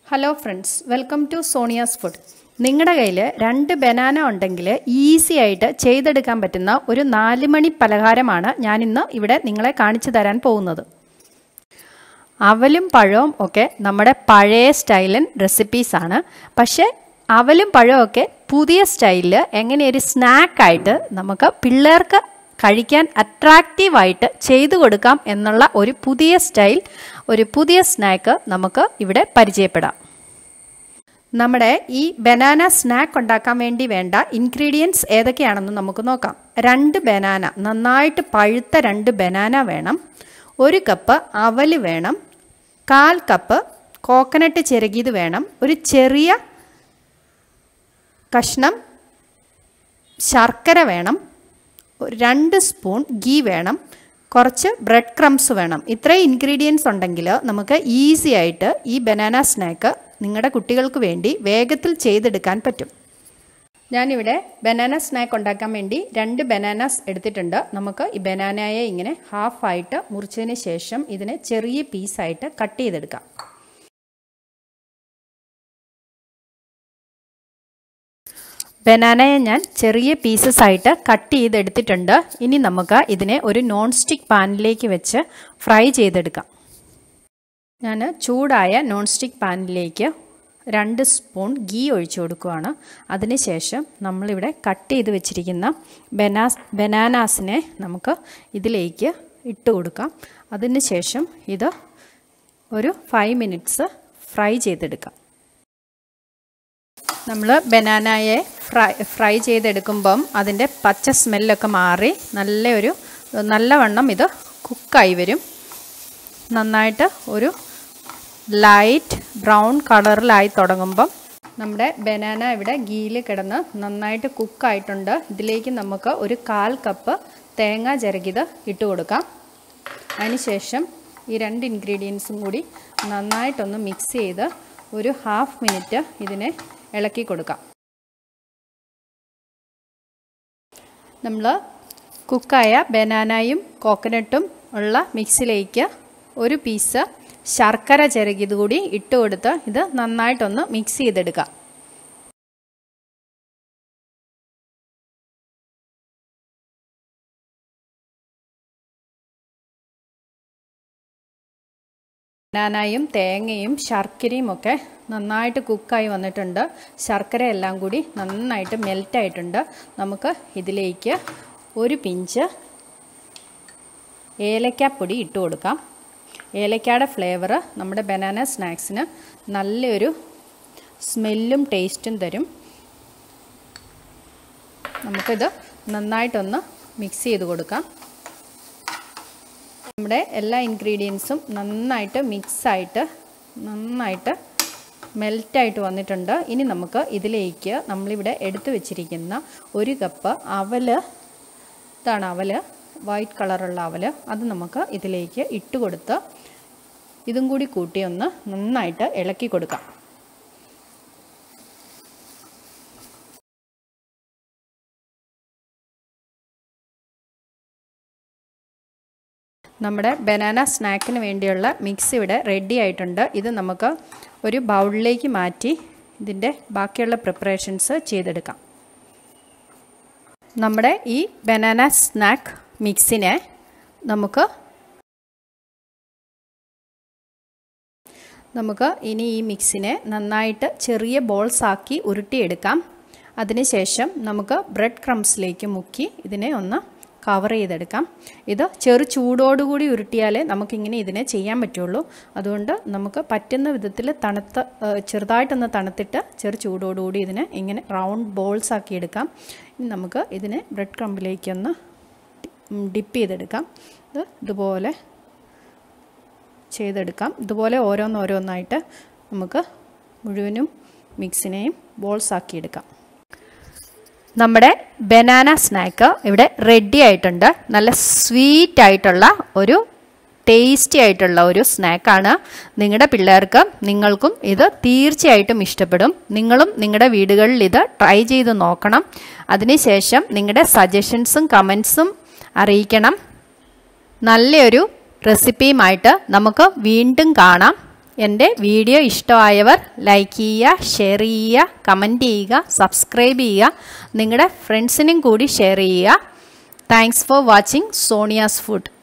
hello friends welcome to Sonia's food നിങ്ങളുടെ കയ്യിൽ രണ്ട് ബനാന ഉണ്ടെങ്കിൽ ഈസി ആയിട്ട് ചെയ്തെടുക്കാൻ പറ്റുന്ന ഒരു നാല് മണി പലഹാരമാണ് ഞാനിന്ന് ഇവിടെ നിങ്ങളെ കാണിച്ചു തരാൻ പോകുന്നത് അവലും പഴവും ഒക്കെ നമ്മുടെ പഴയ സ്റ്റൈലൻ റെസിപ്പീസാണ് പക്ഷേ അവലും പഴവും ഒക്കെ പുതിയ സ്റ്റൈലിൽ എങ്ങനെ ഒരു സ്നാക്കായിട്ട് നമുക്ക് പിള്ളേർക്ക് കഴിക്കാൻ അട്രാക്റ്റീവായിട്ട് ചെയ്തു കൊടുക്കാം എന്നുള്ള ഒരു പുതിയ സ്റ്റൈൽ ഒരു പുതിയ സ്നാക്ക് നമുക്ക് ഇവിടെ പരിചയപ്പെടാം നമ്മുടെ ഈ ബനാന സ്നാക്ക് ഉണ്ടാക്കാൻ വേണ്ടി വേണ്ട ഇൻഗ്രീഡിയൻസ് ഏതൊക്കെയാണെന്ന് നമുക്ക് നോക്കാം രണ്ട് ബനാന നന്നായിട്ട് പഴുത്ത രണ്ട് ബനാന വേണം ഒരു കപ്പ് അവൽ വേണം കാൽ കപ്പ് കോക്കനട്ട് ചിരകിയത് വേണം ഒരു ചെറിയ കഷ്ണം ശർക്കര വേണം രണ്ട് സ്പൂൺ ഗീ വേണം കുറച്ച് ബ്രെഡ് ക്രംസ് വേണം ഇത്രയും ഇൻഗ്രീഡിയൻസ് ഉണ്ടെങ്കിൽ നമുക്ക് ഈസി ആയിട്ട് ഈ ബനാന സ്നാക്ക് നിങ്ങളുടെ കുട്ടികൾക്ക് വേണ്ടി വേഗത്തിൽ ചെയ്തെടുക്കാൻ പറ്റും ഞാനിവിടെ ബനാന സ്നാക്ക് ഉണ്ടാക്കാൻ വേണ്ടി രണ്ട് ബനാനാസ് എടുത്തിട്ടുണ്ട് നമുക്ക് ഈ ബനാനയെ ഇങ്ങനെ ഹാഫായിട്ട് മുറിച്ചതിന് ശേഷം ഇതിനെ ചെറിയ പീസായിട്ട് കട്ട് ചെയ്തെടുക്കാം ബനാനയെ ഞാൻ ചെറിയ പീസസ് ആയിട്ട് കട്ട് ചെയ്തെടുത്തിട്ടുണ്ട് ഇനി നമുക്ക് ഇതിനെ ഒരു നോൺ സ്റ്റിക്ക് പാനിലേക്ക് വെച്ച് ഫ്രൈ ചെയ്തെടുക്കാം ഞാൻ ചൂടായ നോൺ സ്റ്റിക്ക് പാനിലേക്ക് രണ്ട് സ്പൂൺ ഗീ ഒഴിച്ചു കൊടുക്കുകയാണ് അതിനുശേഷം നമ്മളിവിടെ കട്ട് ചെയ്ത് വെച്ചിരിക്കുന്ന ബനാസ് ബനാനാസിനെ നമുക്ക് ഇതിലേക്ക് ഇട്ട് കൊടുക്കാം അതിനുശേഷം ഇത് ഒരു ഫൈവ് മിനിറ്റ്സ് ഫ്രൈ ചെയ്തെടുക്കാം നമ്മൾ ബനാനയെ ഫ്രൈ ഫ്രൈ ചെയ്തെടുക്കുമ്പം അതിൻ്റെ പച്ച സ്മെല്ലൊക്കെ മാറി നല്ലൊരു നല്ലവണ്ണം ഇത് കുക്കായി വരും നന്നായിട്ട് ഒരു ലൈറ്റ് ബ്രൗൺ കളറിലായി തുടങ്ങുമ്പം നമ്മുടെ ബനാന ഇവിടെ ഗീയിൽ കിടന്ന് നന്നായിട്ട് കുക്കായിട്ടുണ്ട് ഇതിലേക്ക് നമുക്ക് ഒരു കാൽ കപ്പ് തേങ്ങ ചിരകിത് ഇട്ട് കൊടുക്കാം അതിനുശേഷം ഈ രണ്ട് ഇൻഗ്രീഡിയൻസും കൂടി നന്നായിട്ടൊന്ന് മിക്സ് ചെയ്ത് ഒരു ഹാഫ് മിനിറ്റ് ഇതിനെ ഇളക്കി കൊടുക്കാം നമ്മൾ കുക്കായ ബനാനയും കോക്കനട്ടും ഉള്ള മിക്സിലേക്ക് ഒരു പീസ് ശർക്കര ചിരകിയത് കൂടി ഇട്ട് കൊടുത്ത് ഇത് നന്നായിട്ടൊന്ന് മിക്സ് ചെയ്തെടുക്കാം ബനാനയും തേങ്ങയും ശർക്കരയും ഒക്കെ നന്നായിട്ട് കുക്കായി വന്നിട്ടുണ്ട് ശർക്കര എല്ലാം കൂടി നന്നായിട്ട് മെൽറ്റായിട്ടുണ്ട് നമുക്ക് ഇതിലേക്ക് ഒരു പിഞ്ച് ഏലക്കാപ്പൊടി ഇട്ട് കൊടുക്കാം ഏലക്കയുടെ ഫ്ലേവർ നമ്മുടെ ബനാന സ്നാക്സിന് നല്ലൊരു സ്മെല്ലും ടേസ്റ്റും തരും നമുക്കിത് നന്നായിട്ടൊന്ന് മിക്സ് ചെയ്ത് കൊടുക്കാം നമ്മുടെ എല്ലാ ഇൻഗ്രീഡിയൻസും നന്നായിട്ട് മിക്സായിട്ട് നന്നായിട്ട് മെൽറ്റായിട്ട് വന്നിട്ടുണ്ട് ഇനി നമുക്ക് ഇതിലേക്ക് നമ്മളിവിടെ എടുത്തു വെച്ചിരിക്കുന്ന ഒരു കപ്പ് അവൽ ഇതാണ് അവൽ വൈറ്റ് കളറുള്ള അവൽ അത് നമുക്ക് ഇതിലേക്ക് ഇട്ട് കൊടുത്ത് ഇതും കൂടി കൂട്ടി ഒന്ന് നന്നായിട്ട് ഇളക്കി കൊടുക്കാം നമ്മുടെ ബനാന സ്നാക്കിന് വേണ്ടിയുള്ള മിക്സ് ഇവിടെ റെഡി ആയിട്ടുണ്ട് ഇത് നമുക്ക് ഒരു ബൗളിലേക്ക് മാറ്റി ഇതിൻ്റെ ബാക്കിയുള്ള പ്രിപ്പറേഷൻസ് ചെയ്തെടുക്കാം നമ്മുടെ ഈ ബനാന സ്നാക്ക് മിക്സിനെ നമുക്ക് നമുക്ക് ഇനി ഈ മിക്സിനെ നന്നായിട്ട് ചെറിയ ബോൾസ് ആക്കി ഉരുട്ടിയെടുക്കാം അതിനുശേഷം നമുക്ക് ബ്രെഡ് ക്രംസിലേക്ക് മുക്കി ഇതിനെ ഒന്ന് കവർ ചെയ്തെടുക്കാം ഇത് ചെറു ചൂടോടുകൂടി ഉരുട്ടിയാലേ നമുക്കിങ്ങനെ ഇതിനെ ചെയ്യാൻ പറ്റുള്ളൂ അതുകൊണ്ട് നമുക്ക് പറ്റുന്ന വിധത്തിൽ തണുത്ത ചെറുതായിട്ടൊന്ന് തണുത്തിട്ട് ചെറു ചൂടോടുകൂടി ഇതിനെ ഇങ്ങനെ റൗണ്ട് ബോൾസ് ആക്കി എടുക്കാം ഇനി നമുക്ക് ഇതിനെ ബ്രെഡ് ക്രംബിലേക്കൊന്ന് ഡിപ്പ് ചെയ്തെടുക്കാം ഇത് ഇതുപോലെ ചെയ്തെടുക്കാം ഇതുപോലെ ഓരോന്നോരോന്നായിട്ട് നമുക്ക് മുഴുവനും മിക്സിനെയും ബോൾസ് ആക്കിയെടുക്കാം നമ്മുടെ ബനാന സ്നാക്ക് ഇവിടെ റെഡി ആയിട്ടുണ്ട് നല്ല സ്വീറ്റ് ആയിട്ടുള്ള ഒരു ടേസ്റ്റി ആയിട്ടുള്ള ഒരു സ്നാക്കാണ് നിങ്ങളുടെ പിള്ളേർക്ക് നിങ്ങൾക്കും ഇത് തീർച്ചയായിട്ടും ഇഷ്ടപ്പെടും നിങ്ങളും നിങ്ങളുടെ വീടുകളിൽ ഇത് ട്രൈ ചെയ്ത് നോക്കണം അതിനുശേഷം നിങ്ങളുടെ സജഷൻസും കമൻസും അറിയിക്കണം നല്ലൊരു റെസിപ്പിയുമായിട്ട് നമുക്ക് വീണ്ടും കാണാം എൻ്റെ വീഡിയോ ഇഷ്ടമായവർ ലൈക്ക് ചെയ്യുക ഷെയർ ചെയ്യുക കമൻറ്റ് ചെയ്യുക സബ്സ്ക്രൈബ് ചെയ്യുക നിങ്ങളുടെ ഫ്രണ്ട്സിനും കൂടി ഷെയർ ചെയ്യുക thanks for watching Sonia's food